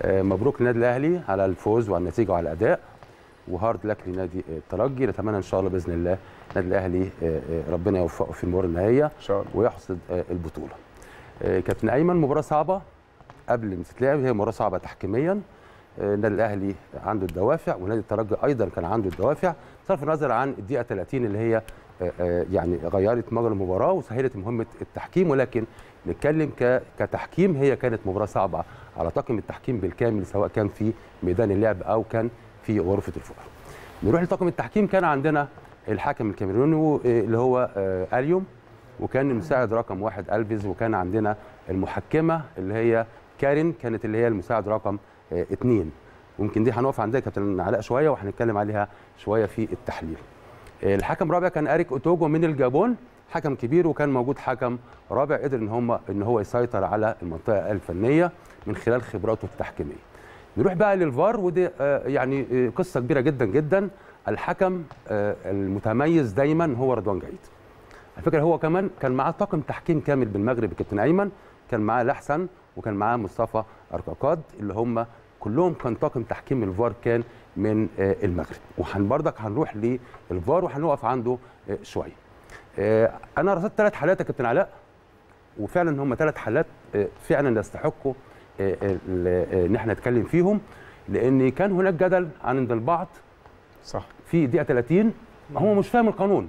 آه، مبروك للنادي الاهلي على الفوز وعلى النتيجه وعلى الاداء وهارد لك لنادي الترجي نتمنى ان شاء الله باذن الله النادي الاهلي آه، آه، ربنا يوفقه في المباراه النهائيه ان شاء الله ويحصد آه، البطوله. آه، كابتن ايمن مباراه صعبه قبل ما تتلعب هي مباراه صعبه تحكيميا آه، النادي الاهلي عنده الدوافع ونادي الترجي ايضا كان عنده الدوافع بصرف النظر عن الدقيقه 30 اللي هي آه، آه، يعني غيرت مجرى المباراه وسهلت مهمه التحكيم ولكن نتكلم ك- كتحكيم هي كانت مباراه صعبه على طاقم التحكيم بالكامل سواء كان في ميدان اللعب او كان في غرفه الفار. نروح لطاقم التحكيم كان عندنا الحكم الكاميروني آه، اللي هو آه، اليوم وكان المساعد رقم واحد الفيز وكان عندنا المحكمه اللي هي كارين كانت اللي هي المساعد رقم آه، اثنين ويمكن دي هنقف عندها كابتن علاء شويه وهنتكلم عليها شويه في التحليل. آه، الحكم الرابع كان اريك اوتوجو من الجابون حكم كبير وكان موجود حكم رابع قدر ان هم ان هو يسيطر على المنطقه الفنيه من خلال خبراته التحكيميه. نروح بقى للفار ودي آه، يعني آه، قصه كبيره جدا جدا الحكم آه، المتميز دايما هو رضوان جيد. على فكره هو كمان كان معاه طاقم تحكيم كامل بالمغرب الكابتن ايمن كان معاه لحسن وكان معاه مصطفى اركاكاد اللي هم كلهم كان طاقم تحكيم الفار كان من آه، المغرب وهن برضك هنروح للفار وهنقف عنده آه، شويه. آه، انا رصدت ثلاث حالات يا كابتن علاء وفعلا هم ثلاث حالات آه، فعلا يستحقوا آه، ال- آه، ان احنا نتكلم فيهم لان كان هناك جدل عند البعض صح في دقيقه 30 هو مش فاهم القانون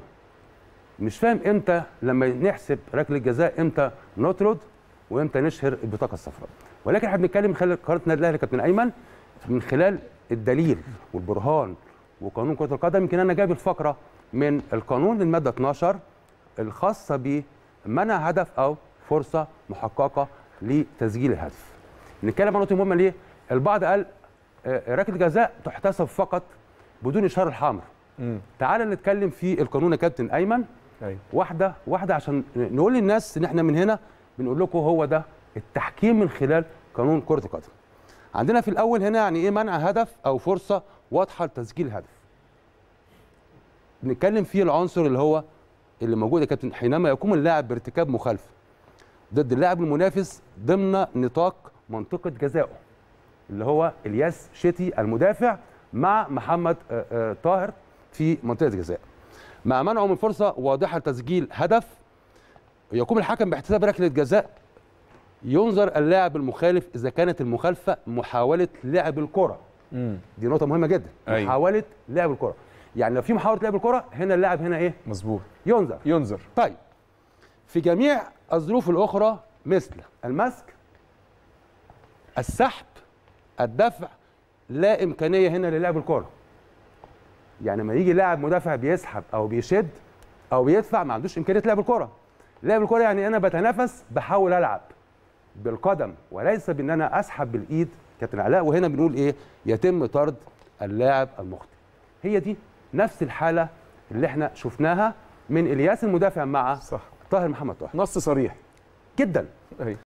مش فاهم امتى لما نحسب ركله جزاء امتى نطرد وامتى نشهر البطاقه الصفراء ولكن احنا بنتكلم من خلال قناه النادي الاهلي كابتن ايمن من خلال الدليل والبرهان وقانون كره القدم يمكن انا جايب الفقره من القانون الماده 12 الخاصه بمنع هدف او فرصه محققه لتسجيل الهدف نتكلم عن نقطه مهمه ليه البعض قال آه، ركله جزاء تحتسب فقط بدون اشاره الحمر امم تعال نتكلم في القانون يا كابتن ايمن ايوه واحده واحده عشان نقول للناس ان احنا من هنا بنقول لكم هو ده التحكيم من خلال قانون كره القدم عندنا في الاول هنا يعني ايه منع هدف او فرصه واضحه لتسجيل هدف بنتكلم في العنصر اللي هو اللي موجود يا كابتن حينما يقوم اللاعب بارتكاب مخالفه ضد اللاعب المنافس ضمن نطاق منطقه جزائه اللي هو الياس شتي المدافع مع محمد آه، آه، طاهر في منطقه جزاء مع منعه من فرصه واضحه لتسجيل هدف يقوم الحكم باحتساب ركله جزاء ينظر اللاعب المخالف اذا كانت المخالفه محاوله لعب الكره امم دي نقطه مهمه جدا أيوة. محاوله لعب الكره يعني لو في محاوله لعب الكره هنا اللاعب هنا ايه مظبوط ينظر ينظر طيب في جميع الظروف الاخرى مثل المسك السحب الدفع لا امكانيه هنا للعب الكره يعني لما يجي لاعب مدافع بيسحب او بيشد او بيدفع ما عندوش امكانيه لعب الكره لعب الكره يعني انا بتنافس بحاول العب بالقدم وليس بان انا اسحب بالايد كابتن علاء وهنا بنقول ايه يتم طرد اللاعب المخطئ هي دي نفس الحاله اللي احنا شفناها من الياس المدافع مع صح طاهر محمد طاهر نص صريح جدا ايوه